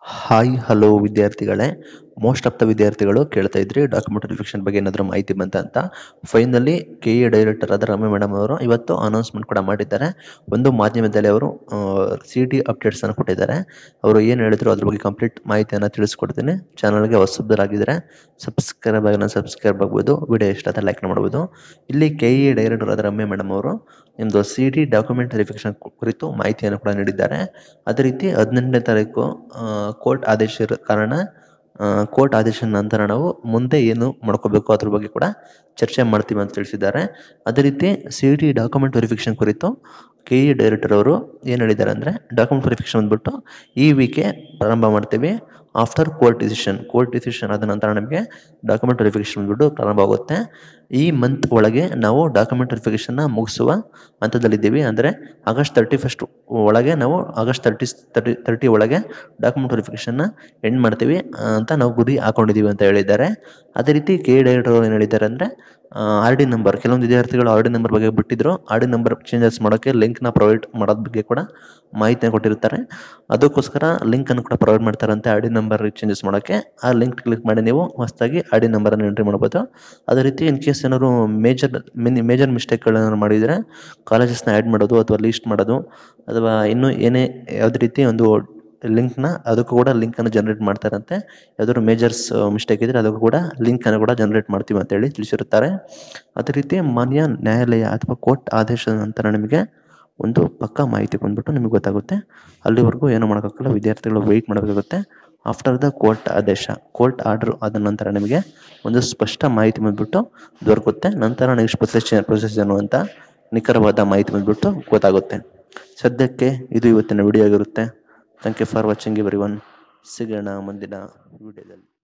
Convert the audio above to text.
hi hello ವಿದ್ಯಾರ್ಥಿಗಳೇ most of the ವಿದ್ಯಾರ್ಥಿಗಳು ಕೇಳ್ತಾ ಇದ್ರಿ ಡಾಕ್ಯುಮೆಂಟ್ ವೆರಿಫಿಕೇಶನ್ ಬಗ್ಗೆ ಏನಾದರೂ ಮಾಹಿತಿ ಬಂತ ಅಂತ ಫೈನಲಿ ಕೆ ಎ ಡೈರೆಕ್ಟರ್ ಆದ ರಮ್ಯ ಮೇಡಮ್ ಅವರು ಇವತ್ತು ಅನೌನ್ಸ್ಮೆಂಟ್ ಕೂಡ ಮಾಡಿದ್ದಾರೆ ಒಂದು ಮಾಧ್ಯಮದಲ್ಲಿ ಅವರು ಸಿ ಟಿ ಅಪ್ಡೇಟ್ಸ್ ಅನ್ನು ಕೊಟ್ಟಿದ್ದಾರೆ ಅವರು ಏನು ಹೇಳಿದ್ರು ಅದ್ರ ಬಗ್ಗೆ ಕಂಪ್ಲೀಟ್ ಮಾಹಿತಿಯನ್ನು ತಿಳಿಸ್ಕೊಡ್ತೀನಿ ಚಾನಲ್ಗೆ ಹೊಸಬರಾಗಿದ್ದರೆ ಸಬ್ಸ್ಕ್ರೈಬ್ ಆಗಿ ಸಬ್ಸ್ಕ್ರೈಬ್ ಆಗ್ಬೋದು ವಿಡಿಯೋ ಇಷ್ಟ ಆದರೆ ಲೈಕ್ ಮಾಡ್ಬೋದು ಇಲ್ಲಿ ಕೆ ಇ ಡೈರೆಕ್ಟರ್ ಆದ ರಮ್ಯ ಮೇಡಮ್ ಅವರು ನಿಮ್ಮದು ಸಿ ಟಿ ಡಾಕ್ಯುಮೆಂಟ್ ವೆರಿಫಿಕೇಶನ್ ಕುರಿತು ಮಾಹಿತಿಯನ್ನು ಕೂಡ ನೀಡಿದ್ದಾರೆ ಅದೇ ರೀತಿ ಹದಿನೆಂಟನೇ ತಾರೀಕು ಕೋರ್ಟ್ ಆದೇಶ ಇರೋ ಕಾರಣ ಕೋರ್ಟ್ ಆದೇಶ ನಂತರ ನಾವು ಮುಂದೆ ಏನು ಮಾಡ್ಕೋಬೇಕು ಅದ್ರ ಬಗ್ಗೆ ಕೂಡ ಚರ್ಚೆ ಮಾಡ್ತೀವಿ ಅಂತ ತಿಳಿಸಿದ್ದಾರೆ ಅದೇ ರೀತಿ ಸಿ ಟಿ ಡಾಕ್ಯುಮೆಂಟ್ ವೆರಿಫಿಕೇಶನ್ ಕುರಿತು ಕೆ ಇ ಡೈರೆಕ್ಟರ್ ಅವರು ಏನು ಹೇಳಿದ್ದಾರೆ ಅಂದರೆ ಡಾಕ್ಯುಮೆಂಟ್ ವೆರಿಫಿಕೇಶನ್ ಬಂದ್ಬಿಟ್ಟು ಈ ವೀಕೆ ಪ್ರಾರಂಭ ಮಾಡ್ತೀವಿ after court decision court decision ಆದ ನಂತರ ನಮಗೆ ಡಾಕ್ಯುಮೆಂಟ್ ವೆರಿಫಿಕೇಶನ್ ಬಂದ್ಬಿಟ್ಟು ಪ್ರಾರಂಭ ಆಗುತ್ತೆ ಈ ಮಂತ್ ಒಳಗೆ ನಾವು ಡಾಕ್ಯುಮೆಂಟ್ ವೆರಿಫಿಕೇಶನ್ನ ಮುಗಿಸುವ ಹಂತದಲ್ಲಿದ್ದೀವಿ ಅಂದರೆ ಆಗಸ್ಟ್ ತರ್ಟಿ ಫಸ್ಟ್ ಒಳಗೆ ನಾವು ಆಗಸ್ಟ್ ತರ್ಟಿ ತರ್ಟಿ ತರ್ಟಿ ಒಳಗೆ ಡಾಕ್ಯುಮೆಂಟ್ ವೆರಿಫಿಕೇಶನ್ನ ಎಂಡ್ ಮಾಡ್ತೀವಿ ಅಂತ ನಾವು ಗುರಿ ಹಾಕೊಂಡಿದ್ದೀವಿ ಅಂತ ಹೇಳಿದ್ದಾರೆ ಅದೇ ರೀತಿ ಕೆ ಡೈರೆಕ್ಟರ್ ಏನು ಹೇಳಿದ್ದಾರೆ ಅಂದರೆ ಆರ್ ಡಿ ನಂಬರ್ ಕೆಲವೊಂದು ವಿದ್ಯಾರ್ಥಿಗಳು ಆರ್ ಡಿ ನಂಬರ್ ಬಗ್ಗೆ ಬಿಟ್ಟಿದ್ರು ಆರ್ ಡಿ ನಂಬರ್ ಚೇಂಜಸ್ ಮಾಡೋಕ್ಕೆ ಲಿಂಕ್ನ ಪ್ರೊವೈಡ್ ಮಾಡೋದ್ರ ಬಗ್ಗೆ ಕೂಡ ಮಾಹಿತಿಯನ್ನು ಕೊಟ್ಟಿರ್ತಾರೆ ಅದಕ್ಕೋಸ್ಕರ ಲಿಂಕನ್ನು ಕೂಡ ಪ್ರೊವೈಡ್ ಮಾಡ್ತಾರಂತೆ ಆರ್ ಡಿ ನಂಬರ್ ಚೇಂಜಸ್ ಮಾಡೋಕ್ಕೆ ಆ ಲಿಂಕ್ ಕ್ಲಿಕ್ ಮಾಡಿ ನೀವು ಹೊಸದಾಗಿ ಆರ್ ಡಿ ನಂಬರನ್ನು ಎಂಟ್ರಿ ಮಾಡ್ಬೋದು ಅದೇ ರೀತಿ ಇನ್ ಕೇಸ್ ಏನಾದ್ರು ಮೇಜರ್ ಮಿನಿ ಮೇಜರ್ ಮಿಸ್ಟೇಕ್ಗಳೇನಾದ್ರು ಮಾಡಿದರೆ ಕಾಲೇಜಸ್ನ ಆ್ಯಡ್ ಮಾಡೋದು ಅಥವಾ ಲೀಸ್ಟ್ ಮಾಡೋದು ಅಥವಾ ಇನ್ನೂ ಏನೇ ಯಾವುದೇ ರೀತಿ ಒಂದು ಲಿಂಕ್ನ ಅದಕ್ಕೂ ಕೂಡ ಲಿಂಕನ್ನು ಜನರೇಟ್ ಮಾಡ್ತಾರಂತೆ ಯಾವ್ದಾದ್ರು ಮೇಜರ್ಸ್ ಮಿಸ್ಟೇಕ್ ಇದ್ದರೆ ಅದಕ್ಕೂ ಕೂಡ ಲಿಂಕನ್ನು ಕೂಡ ಜನರೇಟ್ ಮಾಡ್ತೀವಿ ಅಂತೇಳಿ ತಿಳಿಸಿರುತ್ತಾರೆ ಅದೇ ರೀತಿ ಮಾನ್ಯ ನ್ಯಾಯಾಲಯ ಅಥವಾ ಕೋರ್ಟ್ ಆದೇಶದ ನಂತರ ನಿಮಗೆ ಒಂದು ಪಕ್ಕಾ ಮಾಹಿತಿ ಬಂದ್ಬಿಟ್ಟು ನಿಮಗೆ ಗೊತ್ತಾಗುತ್ತೆ ಅಲ್ಲಿವರೆಗೂ ಏನು ಮಾಡೋಕ್ಕಾಗಲ್ಲ ವಿದ್ಯಾರ್ಥಿಗಳು ವೆಯ್ಟ್ ಮಾಡಬೇಕಾಗುತ್ತೆ ಆಫ್ಟರ್ ದ ಕೋರ್ಟ್ ಆದೇಶ ಕೋರ್ಟ್ ಆರ್ಡರ್ ಆದ ನಂತರ ನಿಮಗೆ ಒಂದು ಸ್ಪಷ್ಟ ಮಾಹಿತಿ ಬಂದ್ಬಿಟ್ಟು ದೊರಕುತ್ತೆ ನಂತರ ನೆಕ್ಸ್ಟ್ ಪ್ರೊಸೆಸ್ ಪ್ರೊಸೆಸ್ ಏನು ಅಂತ ನಿಖರವಾದ ಮಾಹಿತಿ ಬಂದ್ಬಿಟ್ಟು ಗೊತ್ತಾಗುತ್ತೆ ಸದ್ಯಕ್ಕೆ ಇದು ಇವತ್ತಿನ ವಿಡಿಯೋ ಆಗಿರುತ್ತೆ thank you for watching everyone ಸಿಗೋಣ ಮುಂದಿನ ವಿಡಿಯೋದಲ್ಲಿ